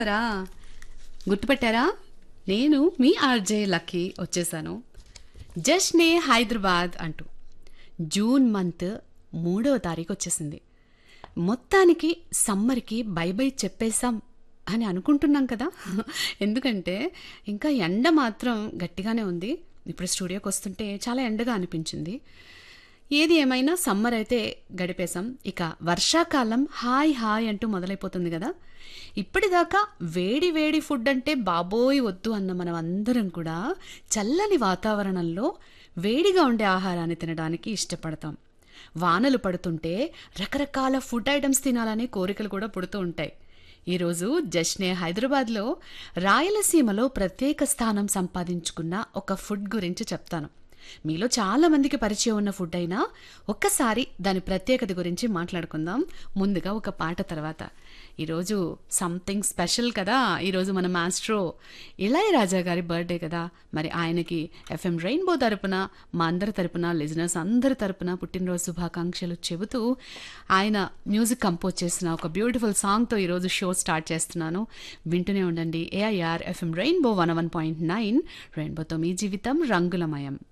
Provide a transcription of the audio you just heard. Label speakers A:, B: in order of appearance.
A: రా గుర్తుపట్టారా నేను మీ RJ lucky వచ్చేసాను జస్ట్నే హైదరాబాద్ అంటూ జూన్ మంత్ మూడవ తారీఖు వచ్చేసింది మొత్తానికి సమ్మర్కి బై బై చెప్పేశాం అని అనుకుంటున్నాం కదా ఎందుకంటే ఇంకా ఎండ మాత్రం గట్టిగానే ఉంది ఇప్పుడు స్టూడియోకి వస్తుంటే చాలా ఎండగా అనిపించింది ఏది ఏమైనా సమ్మర్ అయితే గడిపేశాం ఇక వర్షాకాలం హాయ్ హాయ్ అంటూ మొదలైపోతుంది కదా ఇప్పటిదాకా వేడి వేడి ఫుడ్ అంటే బాబోయ్ వద్దు అన్న మనం అందరం కూడా చల్లని వాతావరణంలో వేడిగా ఉండే ఆహారాన్ని తినడానికి ఇష్టపడతాం వానలు పడుతుంటే రకరకాల ఫుడ్ ఐటమ్స్ తినాలనే కోరికలు కూడా పుడుతూ ఉంటాయి ఈరోజు జస్నే హైదరాబాద్లో రాయలసీమలో ప్రత్యేక స్థానం సంపాదించుకున్న ఒక ఫుడ్ గురించి చెప్తాను మీలో చాలా మందికి పరిచయం ఉన్న ఫుడ్ అయినా ఒక్కసారి దాని ప్రత్యేకత గురించి మాట్లాడుకుందాం ముందుగా ఒక పాట తర్వాత ఈరోజు సంథింగ్ స్పెషల్ కదా ఈరోజు మన మాస్ట్రో ఇళయరాజా గారి బర్త్డే కదా మరి ఆయనకి ఎఫ్ఎం రెయిన్బో తరపున మా అందరి తరపున లిజనర్స్ అందరి తరపున పుట్టినరోజు శుభాకాంక్షలు చెబుతూ ఆయన మ్యూజిక్ కంపోజ్ చేసిన ఒక బ్యూటిఫుల్ సాంగ్తో ఈరోజు షో స్టార్ట్ చేస్తున్నాను వింటూనే ఉండండి AIR FM rainbow one one point nine రెయిన్బోతో మీ జీవితం రంగులమయం